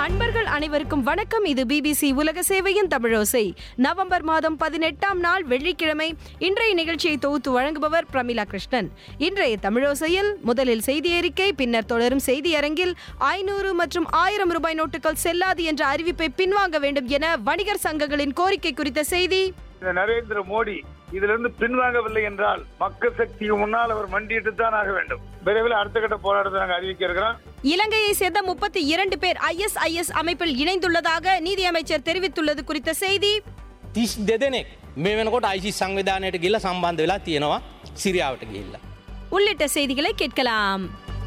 அன்பர்கள் அனைவருக்கும் வணக்கம் இது பிபிசி உலக சேவையின் தமிழோசை நவம்பர் மாதம் பதினெட்டாம் நாள் வெள்ளிக்கிழமை இன்றைய நிகழ்ச்சியை தொகுத்து வழங்குபவர் பிரமிளா கிருஷ்ணன் இன்றைய தமிழோசையில் முதலில் செய்தி அறிக்கை பின்னர் தொடரும் செய்தி அரங்கில் ஐநூறு மற்றும் ஆயிரம் ரூபாய் நோட்டுகள் செல்லாது என்ற அறிவிப்பை பின்வாங்க வேண்டும் என வணிகர் சங்கங்களின் கோரிக்கை குறித்த செய்தி இந்த நரேந்திர மோடி இதிலிருந்து பின்வாங்கவில்லை என்றால் மக்கள் சக்திக்கு முன்னால் அவர் மண்டியிட்டு தான் ஆக வேண்டும் விரைவில் அடுத்த கட்ட போராட்டத்தை நாங்கள் அறிவிக்க இருக்கிறோம் இலங்கையை சேர்ந்த முப்பத்தி இரண்டு பேர் ஐஎஸ்ஐஎஸ் அமைப்பில் இணைந்துள்ளதாக நீதியமைச்சர் தெரிவித்துள்ளது குறித்த செய்தி තිස් දෙදෙනෙක් මේ වෙනකොට අයිසි සංවිධානයට ගිල්ල සම්බන්ධ වෙලා තියෙනවා සිරියාවට ගිල්ල. உள்ளிட்ட செய்திகளை கேட்கலாம்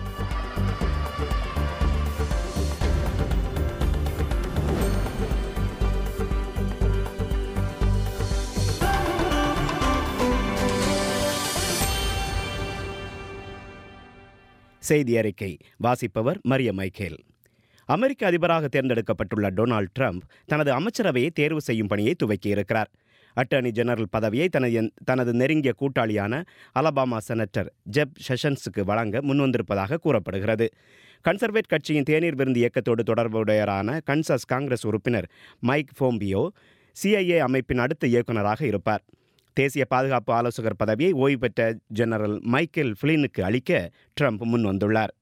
செய்தி அறிக்கை வாசிப்பவர் மரிய மைக்கேல் அமெரிக்க அதிபராக தேர்ந்தெடுக்கப்பட்டுள்ள டொனால்ட் ட்ரம்ப் தனது அமைச்சரவையை தேர்வு செய்யும் பணியை துவக்கியிருக்கிறார் அட்டர்னி ஜெனரல் பதவியை தனது தனது நெருங்கிய கூட்டாளியான அலபாமா செனட்டர் ஜெப் செஷன்ஸுக்கு வழங்க முன்வந்திருப்பதாக கூறப்படுகிறது கன்சர்வேட் கட்சியின் தேநீர் விருந்து இயக்கத்தோடு தொடர்புடையரான கன்சஸ் காங்கிரஸ் உறுப்பினர் மைக் ஃபோம்பியோ சிஐஏ அமைப்பின் அடுத்த இயக்குநராக இருப்பார் தேசிய பாதுகாப்பு ஆலோசகர் பதவியை ஓய்வு பெற்ற ஜெனரல் மைக்கேல் ஃபிலினுக்கு அளிக்க ட்ரம்ப் முன்வந்துள்ளார்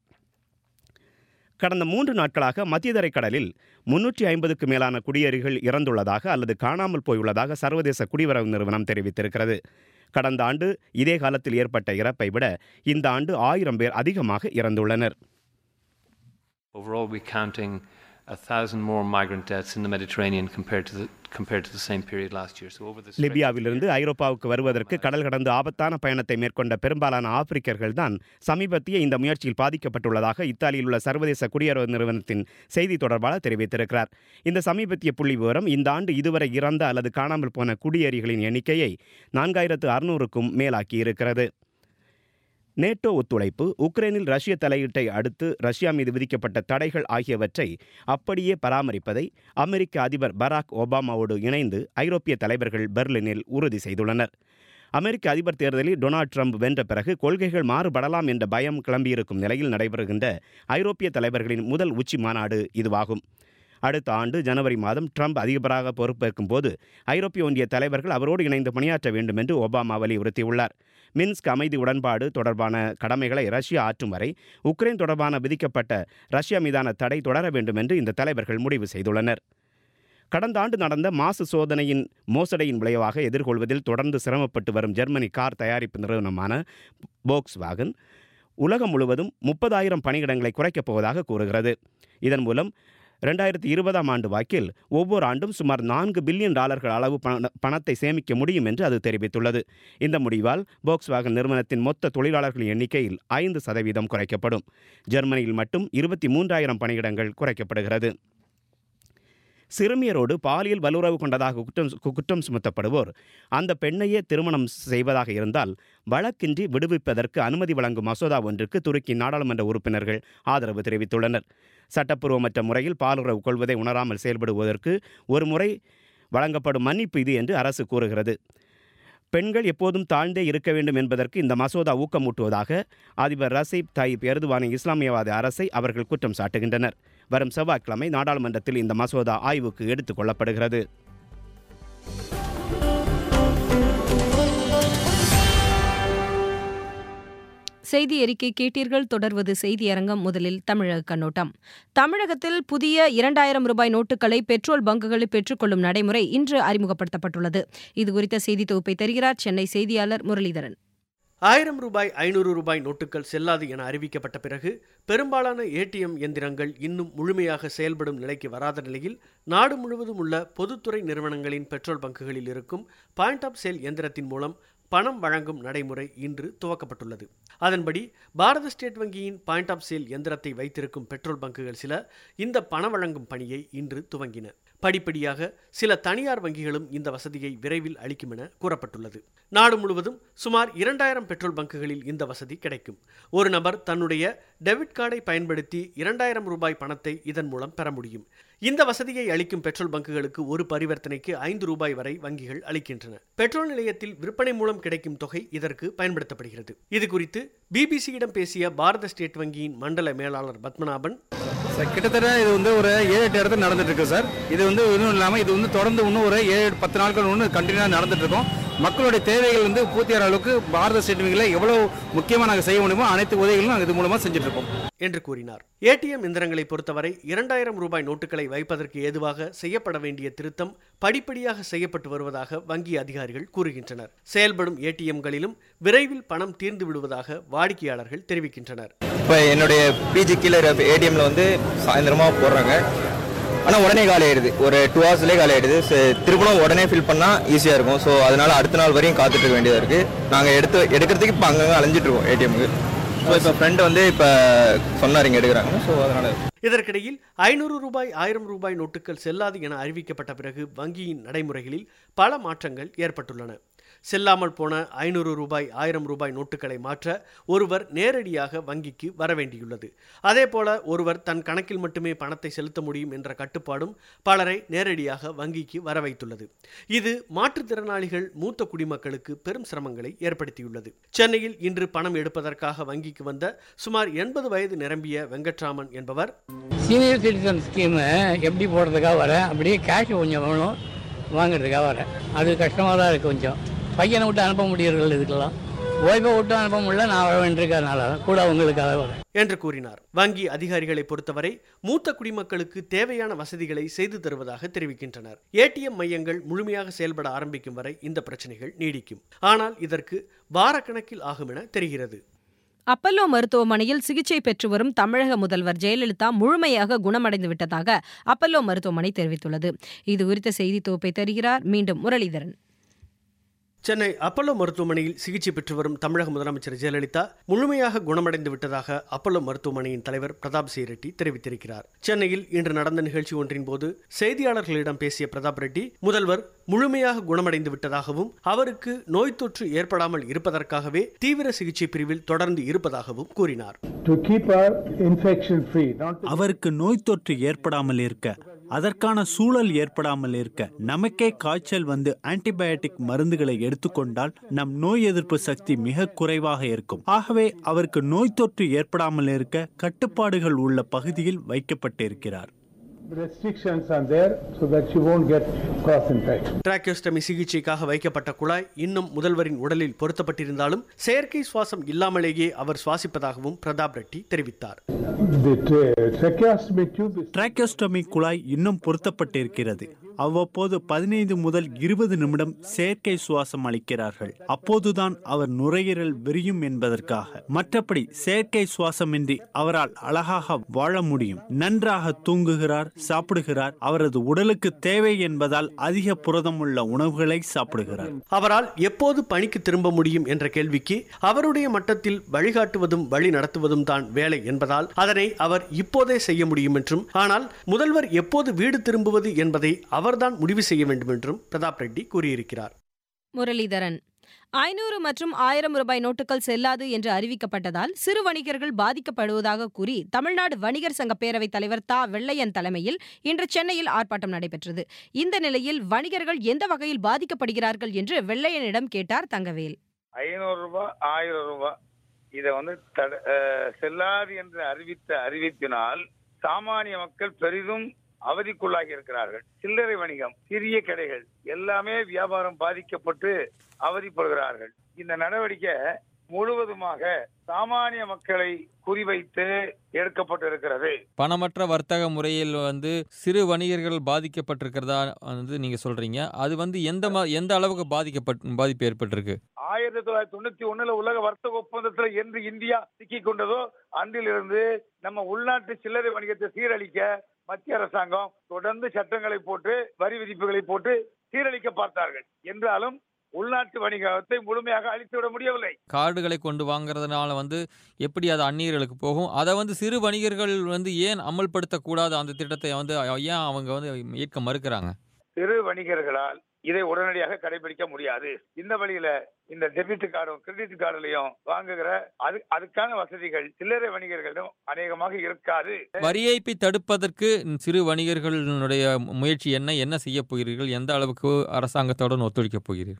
கடந்த மூன்று நாட்களாக மத்திய தரைக்கடலில் முன்னூற்றி ஐம்பதுக்கு மேலான குடியேறிகள் இறந்துள்ளதாக அல்லது காணாமல் போயுள்ளதாக சர்வதேச குடிவரவு நிறுவனம் தெரிவித்திருக்கிறது கடந்த ஆண்டு இதே காலத்தில் ஏற்பட்ட இறப்பை விட இந்த ஆண்டு ஆயிரம் பேர் அதிகமாக இறந்துள்ளனர் Overall, we're counting a thousand more migrant deaths in the Mediterranean compared to the compared to the same period last year. So over this லிபியாவிலிருந்து ஐரோப்பாவுக்கு வருவதற்கு கடல் கடந்து ஆபத்தான பயணத்தை மேற்கொண்ட பெரும்பாலான ஆப்பிரிக்கர்கள் தான் சமீபத்திய இந்த முயற்சியில் பாதிக்கப்பட்டுள்ளதாக இத்தாலியில் உள்ள சர்வதேச குடியரசு நிறுவனத்தின் செய்தி தொடர்பாளர் தெரிவித்திருக்கிறார் இந்த சமீபத்திய புள்ளி விவரம் இந்த ஆண்டு இதுவரை இறந்த அல்லது காணாமல் போன குடியேறிகளின் எண்ணிக்கையை நான்காயிரத்து அறுநூறுக்கும் மேலாக்கி இருக்கிறது நேட்டோ ஒத்துழைப்பு உக்ரைனில் ரஷ்ய தலையீட்டை அடுத்து ரஷ்யா மீது விதிக்கப்பட்ட தடைகள் ஆகியவற்றை அப்படியே பராமரிப்பதை அமெரிக்க அதிபர் பராக் ஒபாமாவோடு இணைந்து ஐரோப்பிய தலைவர்கள் பெர்லினில் உறுதி செய்துள்ளனர் அமெரிக்க அதிபர் தேர்தலில் டொனால்ட் ட்ரம்ப் வென்ற பிறகு கொள்கைகள் மாறுபடலாம் என்ற பயம் கிளம்பியிருக்கும் நிலையில் நடைபெறுகின்ற ஐரோப்பிய தலைவர்களின் முதல் உச்சி மாநாடு இதுவாகும் அடுத்த ஆண்டு ஜனவரி மாதம் ட்ரம்ப் அதிபராக பொறுப்பேற்கும் போது ஐரோப்பிய ஒன்றிய தலைவர்கள் அவரோடு இணைந்து பணியாற்ற வேண்டும் என்று ஒபாமா வலியுறுத்தியுள்ளார் மின்ஸ்க் அமைதி உடன்பாடு தொடர்பான கடமைகளை ரஷ்யா ஆற்றும் வரை உக்ரைன் தொடர்பான விதிக்கப்பட்ட ரஷ்யா மீதான தடை தொடர வேண்டும் என்று இந்த தலைவர்கள் முடிவு செய்துள்ளனர் கடந்த ஆண்டு நடந்த மாசு சோதனையின் மோசடியின் விளைவாக எதிர்கொள்வதில் தொடர்ந்து சிரமப்பட்டு வரும் ஜெர்மனி கார் தயாரிப்பு நிறுவனமான போக்ஸ் வாகன் உலகம் முழுவதும் முப்பதாயிரம் பணியிடங்களை குறைக்கப் போவதாக கூறுகிறது இதன் மூலம் ரெண்டாயிரத்தி இருபதாம் ஆண்டு வாக்கில் ஒவ்வொரு ஆண்டும் சுமார் நான்கு பில்லியன் டாலர்கள் அளவு பண பணத்தை சேமிக்க முடியும் என்று அது தெரிவித்துள்ளது இந்த முடிவால் போக்ஸ்வாகன் நிறுவனத்தின் மொத்த தொழிலாளர்களின் எண்ணிக்கையில் ஐந்து சதவீதம் குறைக்கப்படும் ஜெர்மனியில் மட்டும் இருபத்தி மூன்றாயிரம் பணியிடங்கள் குறைக்கப்படுகிறது சிறுமியரோடு பாலியல் வல்லுறவு கொண்டதாக குற்றம் குற்றம் சுமத்தப்படுவோர் அந்த பெண்ணையே திருமணம் செய்வதாக இருந்தால் வழக்கின்றி விடுவிப்பதற்கு அனுமதி வழங்கும் மசோதா ஒன்றுக்கு துருக்கி நாடாளுமன்ற உறுப்பினர்கள் ஆதரவு தெரிவித்துள்ளனர் சட்டப்பூர்வமற்ற முறையில் பாலுறவு கொள்வதை உணராமல் செயல்படுவதற்கு ஒரு முறை வழங்கப்படும் மன்னிப்பு இது என்று அரசு கூறுகிறது பெண்கள் எப்போதும் தாழ்ந்தே இருக்க வேண்டும் என்பதற்கு இந்த மசோதா ஊக்கமூட்டுவதாக அதிபர் ரசீப் தாயிப் எர்துவானின் இஸ்லாமியவாத அரசை அவர்கள் குற்றம் சாட்டுகின்றனர் வரும் செவ்வாய்க்கிழமை நாடாளுமன்றத்தில் இந்த மசோதா ஆய்வுக்கு எடுத்துக் கொள்ளப்படுகிறது செய்தி அறிக்கை கேட்டீர்கள் தொடர்வது செய்தி அரங்கம் முதலில் தமிழக கண்ணோட்டம் தமிழகத்தில் புதிய இரண்டாயிரம் ரூபாய் நோட்டுகளை பெட்ரோல் பங்குகளில் பெற்றுக்கொள்ளும் நடைமுறை இன்று அறிமுகப்படுத்தப்பட்டுள்ளது இதுகுறித்த செய்தி தொகுப்பை தருகிறார் சென்னை செய்தியாளர் முரளிதரன் ஆயிரம் ரூபாய் ஐநூறு ரூபாய் நோட்டுகள் செல்லாது என அறிவிக்கப்பட்ட பிறகு பெரும்பாலான ஏடிஎம் எந்திரங்கள் இன்னும் முழுமையாக செயல்படும் நிலைக்கு வராத நிலையில் நாடு முழுவதும் உள்ள பொதுத்துறை நிறுவனங்களின் பெட்ரோல் பங்குகளில் இருக்கும் பாயிண்ட் ஆஃப் சேல் எந்திரத்தின் மூலம் பணம் வழங்கும் நடைமுறை இன்று துவக்கப்பட்டுள்ளது அதன்படி பாரத ஸ்டேட் வங்கியின் பாயிண்ட் ஆஃப் சேல் எந்திரத்தை வைத்திருக்கும் பெட்ரோல் பங்குகள் சில இந்த பண வழங்கும் பணியை இன்று துவங்கின படிப்படியாக சில தனியார் வங்கிகளும் இந்த வசதியை விரைவில் அளிக்கும் என கூறப்பட்டுள்ளது நாடு முழுவதும் சுமார் இரண்டாயிரம் பெட்ரோல் பங்குகளில் இந்த வசதி கிடைக்கும் ஒரு நபர் தன்னுடைய டெபிட் கார்டை பயன்படுத்தி இரண்டாயிரம் ரூபாய் பணத்தை இதன் மூலம் பெற முடியும் இந்த வசதியை அளிக்கும் பெட்ரோல் பங்குகளுக்கு ஒரு பரிவர்த்தனைக்கு ஐந்து ரூபாய் வரை வங்கிகள் அளிக்கின்றன பெட்ரோல் நிலையத்தில் விற்பனை மூலம் கிடைக்கும் தொகை இதற்கு பயன்படுத்தப்படுகிறது இது குறித்து பிபிசியிடம் பேசிய பாரத ஸ்டேட் வங்கியின் மண்டல மேலாளர் பத்மநாபன் சார் கிட்டத்தட்ட இது வந்து ஒரு ஏழு எட்டு இடத்துல நடந்துட்டு இருக்கு சார் இது வந்து இன்னும் இல்லாமல் இது வந்து தொடர்ந்து இன்னும் ஒரு ஏழு பத்து நாட்கள் இன்னும் கண்டினியூவாக நடந்துட்டு இருக்கோம் மக்களுடைய தேவைகள் வந்து பூர்த்தியாகிற அளவுக்கு பாரத ஸ்டேட் வங்கியில் எவ்வளோ முக்கியமாக நாங்கள் செய்ய முடியுமோ அனைத்து உதவிகளும் நாங்கள் இது மூலமாக செஞ்சுட்டு இருக்கோம் என்று கூறினார் ஏடிஎம் எந்திரங்களை பொறுத்தவரை இரண்டாயிரம் ரூபாய் நோட்டுகளை வைப்பதற்கு ஏதுவாக செய்யப்பட வேண்டிய திருத்தம் படிப்படியாக செய்யப்பட்டு வருவதாக வங்கி அதிகாரிகள் கூறுகின்றனர் செயல்படும் ஏடிஎம்களிலும் விரைவில் பணம் தீர்ந்து விடுவதாக வாடிக்கையாளர்கள் தெரிவிக்கின்றனர் இப்போ என்னுடைய பிஜி கீழே ஏடிஎம்ல வந்து சாயந்தரமாக போடுறாங்க ஆனால் உடனே காலி ஆயிடுது ஒரு டூ ஹவர்ஸ்லேயே காலி ஆயிடுது சரி, திரும்பவும் உடனே ஃபில் பண்ணால் ஈஸியாக இருக்கும் ஸோ அதனால அடுத்த நாள் வரையும் காத்துட்டு இருக்க வேண்டியதாக இருக்குது நாங்கள் எடுத்து எடுக்கிறதுக்கு இப்போ அங்கங்கே அலைஞ்சிட்டு இருக்கோம் ஏடிஎம்க்கு ஸோ இப்போ ஃப்ரெண்டு வந்து இப்போ சொன்னார் இங்கே எடுக்கிறாங்க ஸோ அதனால இதற்கிடையில் ஐநூறு ரூபாய் ஆயிரம் ரூபாய் நோட்டுகள் செல்லாது என அறிவிக்கப்பட்ட பிறகு வங்கியின் நடைமுறைகளில் பல மாற்றங்கள் ஏற்பட்டுள்ளன செல்லாமல் போன ஐநூறு ரூபாய் ஆயிரம் ரூபாய் நோட்டுகளை மாற்ற ஒருவர் நேரடியாக வங்கிக்கு வர வேண்டியுள்ளது அதேபோல ஒருவர் தன் கணக்கில் மட்டுமே பணத்தை செலுத்த முடியும் என்ற கட்டுப்பாடும் பலரை நேரடியாக வங்கிக்கு வர வைத்துள்ளது இது மாற்றுத்திறனாளிகள் மூத்த குடிமக்களுக்கு பெரும் சிரமங்களை ஏற்படுத்தியுள்ளது சென்னையில் இன்று பணம் எடுப்பதற்காக வங்கிக்கு வந்த சுமார் எண்பது வயது நிரம்பிய வெங்கட்ராமன் என்பவர் சீனியர் சிட்டிசன் ஸ்கீமு எப்படி போடுறதுக்காக வரேன் அப்படியே கேஷ் கொஞ்சம் வேணும் வாங்குறதுக்காக வரேன் அது கஷ்டமாக தான் இருக்குது கொஞ்சம் பையனை விட்டு அனுப்ப முடியறதில்ல இதுக்கெல்லாம் ஓய்வை விட்டு அனுப்ப முடியல நான் வர வேண்டியிருக்கறனால கூட உங்களுக்காக வரேன் என்று கூறினார் வங்கி அதிகாரிகளை பொறுத்தவரை மூத்த குடிமக்களுக்கு தேவையான வசதிகளை செய்து தருவதாக தெரிவிக்கின்றனர் ஏடிஎம் மையங்கள் முழுமையாக செயல்பட ஆரம்பிக்கும் வரை இந்த பிரச்சனைகள் நீடிக்கும் ஆனால் இதற்கு வாரக்கணக்கில் ஆகும் என தெரிகிறது அப்பல்லோ மருத்துவமனையில் சிகிச்சை பெற்று வரும் தமிழக முதல்வர் ஜெயலலிதா முழுமையாக குணமடைந்து விட்டதாக அப்பல்லோ மருத்துவமனை தெரிவித்துள்ளது இது குறித்த செய்தி தொகுப்பை தருகிறார் மீண்டும் முரளிதரன் சென்னை அப்பல்லோ மருத்துவமனையில் சிகிச்சை பெற்று வரும் தமிழக முதலமைச்சர் ஜெயலலிதா முழுமையாக குணமடைந்து விட்டதாக அப்பல்லோ மருத்துவமனையின் தலைவர் பிரதாப் சி ரெட்டி தெரிவித்திருக்கிறார் சென்னையில் இன்று நடந்த நிகழ்ச்சி ஒன்றின் போது செய்தியாளர்களிடம் பேசிய பிரதாப் ரெட்டி முதல்வர் முழுமையாக குணமடைந்து விட்டதாகவும் அவருக்கு நோய் தொற்று ஏற்படாமல் இருப்பதற்காகவே தீவிர சிகிச்சை பிரிவில் தொடர்ந்து இருப்பதாகவும் கூறினார் to keep her infection free, not to அவருக்கு நோய் தொற்று ஏற்படாமல் இருக்க அதற்கான சூழல் ஏற்படாமல் இருக்க நமக்கே காய்ச்சல் வந்து ஆன்டிபயோட்டிக் மருந்துகளை எடுத்துக்கொண்டால் நம் நோய் எதிர்ப்பு சக்தி மிக குறைவாக இருக்கும் ஆகவே அவருக்கு நோய் தொற்று ஏற்படாமல் இருக்க கட்டுப்பாடுகள் உள்ள பகுதியில் வைக்கப்பட்டிருக்கிறார் restrictions are there so that she won't get cross infection. டிராக்கியோஸ்டமி சிகிச்சைக்காக வைக்கப்பட்ட குழாய் இன்னும் முதல்வரின் உடலில் பொருத்தப்பட்டிருந்தாலும் செயற்கை சுவாசம் இல்லாமலேயே அவர் சுவாசிப்பதாகவும் பிரதாப் ரெட்டி தெரிவித்தார் The tra- tracheostomy tube is டிராக்கியோஸ்டமி குழாய் இன்னும் பொருத்தப்பட்டிருக்கிறது அவ்வப்போது பதினைந்து முதல் இருபது நிமிடம் செயற்கை சுவாசம் அளிக்கிறார்கள் அப்போதுதான் அவர் நுரையீரல் விரியும் என்பதற்காக மற்றபடி செயற்கை சுவாசமின்றி அவரால் அழகாக வாழ முடியும் நன்றாக தூங்குகிறார் சாப்பிடுகிறார் அவரது உடலுக்கு தேவை என்பதால் அதிக புரதம் உள்ள உணவுகளை சாப்பிடுகிறார் அவரால் எப்போது பணிக்கு திரும்ப முடியும் என்ற கேள்விக்கு அவருடைய மட்டத்தில் வழிகாட்டுவதும் வழி நடத்துவதும் தான் வேலை என்பதால் அதனை அவர் இப்போதே செய்ய முடியும் என்றும் ஆனால் முதல்வர் எப்போது வீடு திரும்புவது என்பதை அவர்தான் முடிவு செய்ய வேண்டும் என்றும் பிரதாப் ரெட்டி கூறியிருக்கிறார் முரளிதரன் ஐநூறு மற்றும் ஆயிரம் ரூபாய் நோட்டுகள் செல்லாது என்று அறிவிக்கப்பட்டதால் சிறு வணிகர்கள் பாதிக்கப்படுவதாக கூறி தமிழ்நாடு வணிகர் சங்க பேரவைத் தலைவர் தா வெள்ளையன் தலைமையில் இன்று சென்னையில் ஆர்ப்பாட்டம் நடைபெற்றது இந்த நிலையில் வணிகர்கள் எந்த வகையில் பாதிக்கப்படுகிறார்கள் என்று வெள்ளையனிடம் கேட்டார் தங்கவேல் ஐநூறு ரூபாய் ஆயிரம் ரூபாய் இதை வந்து தட- அஹ், செல்லாது என்று அறிவித்த அறிவிப்பினால் சாமானிய மக்கள் பெரிதும் அவதிக்குள்ளாகி இருக்கிறார்கள் சில்லறை வணிகம் சிறிய கடைகள் எல்லாமே வியாபாரம் பாதிக்கப்பட்டு அவதிப்படுகிறார்கள் இந்த நடவடிக்கை முழுவதுமாக சாமானிய மக்களை குறிவைத்து எடுக்கப்பட்டிருக்கிறது பணமற்ற வர்த்தக முறையில் வந்து சிறு வணிகர்கள் பாதிக்கப்பட்டிருக்கிறதா வந்து நீங்க சொல்றீங்க அது வந்து எந்த மா- எந்த அளவுக்கு பாதிக்கப்பட் பாதிப்பு ஏற்பட்டிருக்கு ஆயிரத்தி தொள்ளாயிரத்தி தொண்ணூத்தி ஒண்ணுல உலக வர்த்தக ஒப்பந்தத்துல என்று இந்தியா சிக்கிக் கொண்டதோ அன்றிலிருந்து நம்ம உள்நாட்டு சில்லறை வணிகத்தை சீரழிக்க மத்திய அரசாங்கம் தொடர்ந்து சட்டங்களை போட்டு வரி விதிப்புகளை போட்டு சீரழிக்க பார்த்தார்கள் என்றாலும் உள்நாட்டு வணிகத்தை முழுமையாக அழித்துவிட முடியவில்லை கார்டுகளை கொண்டு வாங்குறதுனால வந்து எப்படி அது அந்நியர்களுக்கு போகும் அதை வந்து சிறு வணிகர்கள் வந்து ஏன் அமல்படுத்தக்கூடாது அந்த திட்டத்தை வந்து ஏன் அவங்க வந்து ஏற்க மறுக்கிறாங்க சிறு வணிகர்களால் இதை உடனடியாக கடைபிடிக்க முடியாது இந்த வழியில இந்த டெபிட் கார்டும் கிரெடிட் கார்டுலையும் வாங்குகிற அது அதுக்கான வசதிகள் சில்லறை வணிகர்களிடம் அநேகமாக இருக்காது வரி ஏய்ப்பை தடுப்பதற்கு சிறு வணிகர்களுடைய முயற்சி என்ன என்ன செய்ய போகிறீர்கள் எந்த அளவுக்கு அரசாங்கத்துடன் ஒத்துழைக்கப் போகிறீர்கள்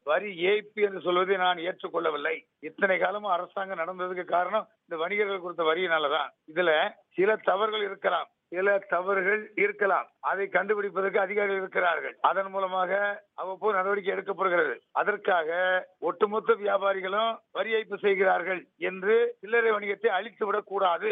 வரி ஏய்ப்பு என்று சொல்வதை நான் ஏற்றுக்கொள்ளவில்லை இத்தனை காலமும் அரசாங்கம் நடந்ததுக்கு காரணம் இந்த வணிகர்கள் கொடுத்த வரியினாலதான் இதுல சில தவறுகள் இருக்கலாம் சில தவறுகள் இருக்கலாம் அதை கண்டுபிடிப்பதற்கு அதிகாரிகள் இருக்கிறார்கள் அதன் மூலமாக அவ்வப்போது நடவடிக்கை எடுக்கப்படுகிறது அதற்காக ஒட்டுமொத்த வியாபாரிகளும் வரி ஏய்ப்பு செய்கிறார்கள் என்று சில்லறை வணிகத்தை அழித்துவிடக் கூடாது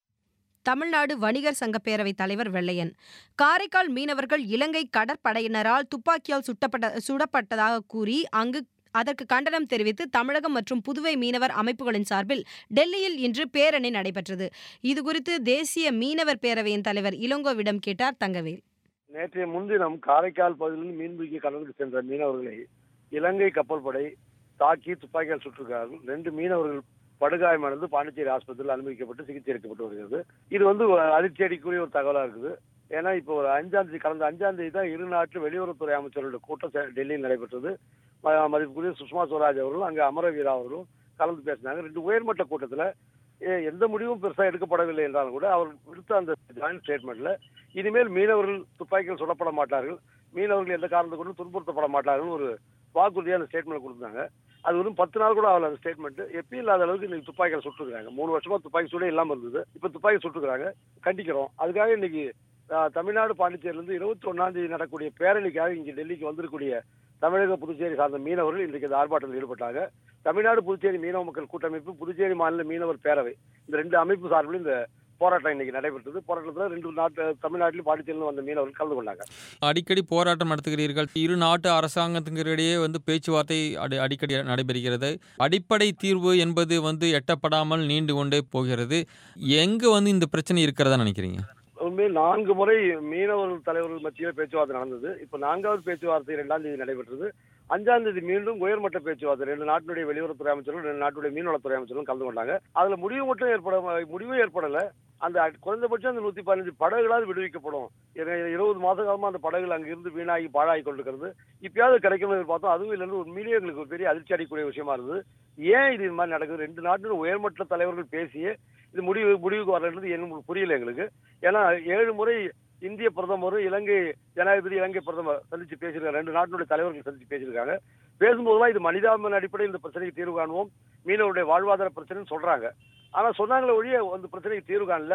தமிழ்நாடு வணிகர் சங்க பேரவைத் தலைவர் வெள்ளையன் காரைக்கால் மீனவர்கள் இலங்கை கடற்படையினரால் துப்பாக்கியால் சுட்டப்பட்ட சுடப்பட்டதாக கூறி அங்கு அதற்கு கண்டனம் தெரிவித்து தமிழகம் மற்றும் புதுவை மீனவர் அமைப்புகளின் சார்பில் டெல்லியில் இன்று பேரணி நடைபெற்றது இதுகுறித்து தேசிய மீனவர் பேரவையின் தலைவர் இளங்கோவிடம் கேட்டார் தங்கவேல் நேற்றைய முன்தினம் காரைக்கால் பகுதியில் மீன்பிடிக்க கடலுக்கு சென்ற மீனவர்களை இலங்கை கப்பல் படை தாக்கி துப்பாக்கியால் சுட்டிருக்கிறார்கள் ரெண்டு மீனவர்கள் படுகாயமடைந்து பாண்டிச்சேரி ஆஸ்பத்திரியில் அனுமதிக்கப்பட்டு சிகிச்சை அளிக்கப்பட்டு வருகிறது இது வந்து ஒரு அதிர்ச்சி அடிக்கக்கூடிய ஒரு தகவலா இருக்குது ஏன்னா இப்போ ஒரு அஞ்சாம் தேதி கடந்த அஞ்சாம் தேதி தான் இரு நாட்டு வெளியுறவுத்துறை அமைச்சர்களுடைய கூட்டம் செ- டெல்லியில் நடைபெற்றது ம- மதிப்புக்குரிய சுஷ்மா ஸ்வராஜ் அவர்களும் அங்கே அமரவீரா அவர்களும் கலந்து பேசினாங்க ரெண்டு உயர்மட்ட கூட்டத்தில் எ- எந்த முடிவும் பெருசாக எடுக்கப்படவில்லை என்றாலும் கூட அவர் விடுத்த அந்த ஜாயின்ட் ஸ்டேட்மெண்ட்ல இனிமேல் மீனவர்கள் துப்பாக்கிகள் சுடப்பட மாட்டார்கள் மீனவர்கள் எந்த காரணத்தை கொண்டும் துன்புறுத்தப்பட மாட்டார்கள் ஒரு வாக்குறுதியாக அந்த ஸ்டேட்மெண்ட் கொடுத்தாங்க அது வெறும் பத்து நாள் கூட ஆகல அந்த ஸ்டேட்மெண்ட் எப்பயும் இல்லாத அளவுக்கு இன்னைக்கு துப்பாக்கிகள் சுட்டுருக்காங்க மூணு வருஷமா துப்பாக்கி சூடே இல்லாம இருந்தது இப்ப துப்பாக்கி சுட்டுருக்காங்க கண்டிக்கிறோம் அதுக்காக இன்னைக்கு ஆஹ், தமிழ்நாடு பாண்டிச்சேரியில இருந்து இருபத்தி ஒன்னாம் தேதி நடக்கக்கூடிய பேரணிக்காக இங்க டெல்லிக்கு வந்திருக்கக்கூடிய தமிழக புதுச்சேரி சார்ந்த மீனவர்கள் இன்றைக்கு இந்த ஆர்ப்பாட்டத்தில் ஈடுபட்டாங்க தமிழ்நாடு புதுச்சேரி மீனவ மக்கள் கூட்டமைப்பு புதுச்சேரி மாநில மீனவர் பேரவை இந்த ரெண்டு அமைப்பு சார்பில் இந்த போராட்டம் இன்னைக்கு நடைபெற்றது போராட்டத்தில் ரெண்டு நாட்டு தமிழ்நாட்டிலும் பாண்டிச்சேரியிலும் வந்த மீனவர்கள் கலந்து கொண்டாங்க அடிக்கடி போராட்டம் நடத்துகிறீர்கள் இரு நாட்டு அரசாங்கத்துக்கிடையே வந்து பேச்சுவார்த்தை அடி அடிக்கடி நடைபெறுகிறது அடிப்படை தீர்வு என்பது வந்து எட்டப்படாமல் நீண்டு கொண்டே போகிறது எங்க வந்து இந்த பிரச்சனை இருக்கிறதா நினைக்கிறீங்க உண்மையில் நான்கு முறை மீனவர்கள் தலைவர்கள் மத்தியில் பேச்சுவார்த்தை நடந்தது இப்போ நான்காவது பேச்சுவார்த்தை இரண்டாம் தேதி நடைபெற்றது அஞ்சாம் தேதி மீண்டும் உயர்மட்ட பேச்சுவார்த்தை ரெண்டு நாட்டினுடைய வெளியுறவுத்துறை அமைச்சரும் ரெண்டு நாட்டுடைய மீன்வளத்துறை அமைச்சரும் கலந்து கொண்டாங்க அதுல முடிவு மட்டும் ஏற்பட முடிவும் ஏற்படல அந்த அ- குறைந்தபட்சம் அந்த நூத்தி பதினஞ்சு படகுகளாவது விடுவிக்கப்படும் ஏன்னா இருபது மாத காலமா அந்த படகுகள் அங்க இருந்து வீணாகி பாழாகி கொண்டிருக்கிறது இப்பயாவது கிடைக்கணும் பார்த்தோம் அதுவும் இல்லைன்னு உண்மையிலேயே எங்களுக்கு ஒரு பெரிய அதிர்ச்சி அடையக்கூடிய விஷயமா இருந்தது ஏன் இது இந்த மாதிரி நடக்குது ரெண்டு நாட்டிலும் உயர்மட்ட தலைவர்கள் பேசியே இது முடிவு முடிவுக்கு வரன்றது என்ன புரியல எங்களுக்கு ஏன்னா ஏழு முறை இந்திய பிரதமர் இலங்கை ஜனாதிபதி இலங்கை பிரதமர் சந்திச்சு பேசியிருக்காங்க ரெண்டு நாட்டினுடைய தலைவர்கள் சந்திச்சு பேசியிருக்காங்க பேசும்போதுலாம் இது மனிதாபிமான அடிப்படையில் இந்த பிரச்சனைக்கு தீர்வு காணுவோம் மீனவருடைய வாழ்வாதார பிரச்சனைன்னு சொல்றாங்க ஆனா சொன்னாங்களே ஒழிய அந்த பிரச்சனைக்கு தீர்வு காணல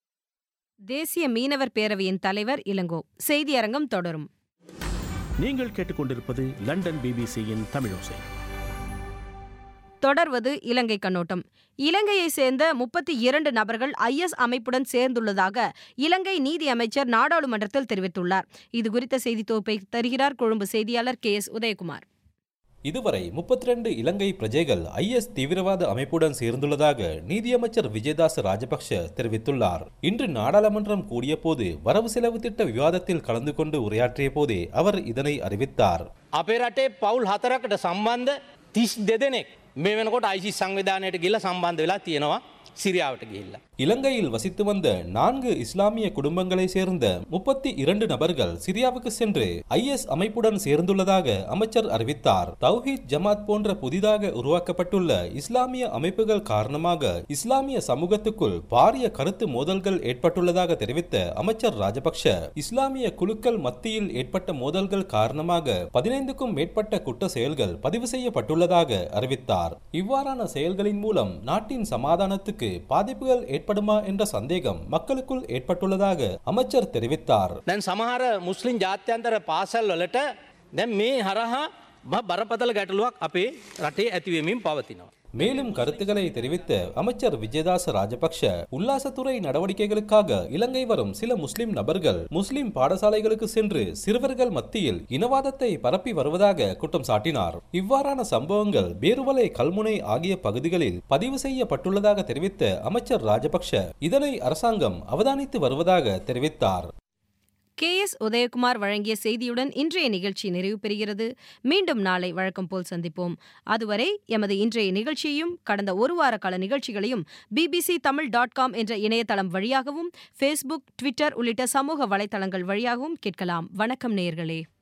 தேசிய மீனவர் பேரவையின் தலைவர் இளங்கோ செய்தியரங்கம் தொடரும் நீங்கள் கேட்டுக்கொண்டிருப்பது லண்டன் பிபிசியின் தமிழோசை தொடர்வது இலங்கை கண்ணோட்டம் இலங்கையை சேர்ந்த முப்பத்தி இரண்டு நபர்கள் ஐஎஸ் அமைப்புடன் சேர்ந்துள்ளதாக இலங்கை நீதி அமைச்சர் நாடாளுமன்றத்தில் தெரிவித்துள்ளார் இது குறித்த செய்தி தொகுப்பை தருகிறார் கொழும்பு செய்தியாளர் கே எஸ் உதயகுமார் இதுவரை 32 இலங்கை பிரஜைகள் ஐஎஸ் தீவிரவாத அமைப்புடன் சேர்ந்துள்ளதாக நீதியமைச்சர் விஜயதாஸ் ராஜபக்ஷ தெரிவித்துள்ளார் இன்று நாடாளுமன்றம் கூடியபோது வரவு செலவு திட்ட விவாதத்தில் கலந்து கொண்டு உரையாற்றிய போதே அவர் இதனை அறிவித்தார் අපේ රටේ පවුල් හතරකට සම්බන්ධ තිස් දෙදෙනෙක් මේ වෙනකොට අයිසි සංවිධානයට ගිල්ල සම්බන්ධ වෙලා තියෙනවා සිරියාවට ගිහිල්ලා. இலங்கையில் வசித்து வந்த நான்கு இஸ்லாமிய குடும்பங்களை சேர்ந்த முப்பத்தி இரண்டு நபர்கள் சிரியாவுக்கு சென்று ஐஎஸ் அமைப்புடன் சேர்ந்துள்ளதாக அமைச்சர் அறிவித்தார் தௌஹீத் ஜமாத் போன்ற புதிதாக உருவாக்கப்பட்டுள்ள இஸ்லாமிய அமைப்புகள் காரணமாக இஸ்லாமிய சமூகத்துக்குள் பாரிய கருத்து மோதல்கள் ஏற்பட்டுள்ளதாக தெரிவித்த அமைச்சர் ராஜபக்ஷ இஸ்லாமிய குழுக்கள் மத்தியில் ஏற்பட்ட மோதல்கள் காரணமாக பதினைந்துக்கும் மேற்பட்ட குற்ற செயல்கள் பதிவு செய்யப்பட்டுள்ளதாக அறிவித்தார் இவ்வாறான செயல்களின் மூலம் நாட்டின் சமாதானத்துக்கு பாதிப்புகள் ஏற்படுமா என்ற சந்தேகம் மக்களுக்குள் ஏற்பட்டுள்ளதாக அமைச்சர் தெரிவித்தார் දැන් සමහර මුස්ලිම් ජාත්‍යන්තර පාසල් වලට දැන් මේ හරහා ම- බරපතල ගැටලුවක් අපේ රටේ ඇතිවෙමින් පවතිනවා. மேலும் கருத்துக்களை தெரிவித்த அமைச்சர் விஜயதாச ராஜபக்ஷ உல்லாசத்துறை நடவடிக்கைகளுக்காக இலங்கை வரும் சில முஸ்லிம் நபர்கள் முஸ்லிம் பாடசாலைகளுக்கு சென்று சிறுவர்கள் மத்தியில் இனவாதத்தை பரப்பி வருவதாக குற்றம் சாட்டினார் இவ்வாறான சம்பவங்கள் பேருவலை கல்முனை ஆகிய பகுதிகளில் பதிவு செய்யப்பட்டுள்ளதாக தெரிவித்த அமைச்சர் ராஜபக்ஷ இதனை அரசாங்கம் அவதானித்து வருவதாக தெரிவித்தார் கே எஸ் உதயகுமார் வழங்கிய செய்தியுடன் இன்றைய நிகழ்ச்சி நிறைவு பெறுகிறது மீண்டும் நாளை வழக்கம் போல் சந்திப்போம் அதுவரை எமது இன்றைய நிகழ்ச்சியையும் கடந்த ஒரு வார கால நிகழ்ச்சிகளையும் பிபிசி தமிழ் டாட் காம் என்ற இணையதளம் வழியாகவும் ஃபேஸ்புக் ட்விட்டர் உள்ளிட்ட சமூக வலைதளங்கள் வழியாகவும் கேட்கலாம் வணக்கம் நேயர்களே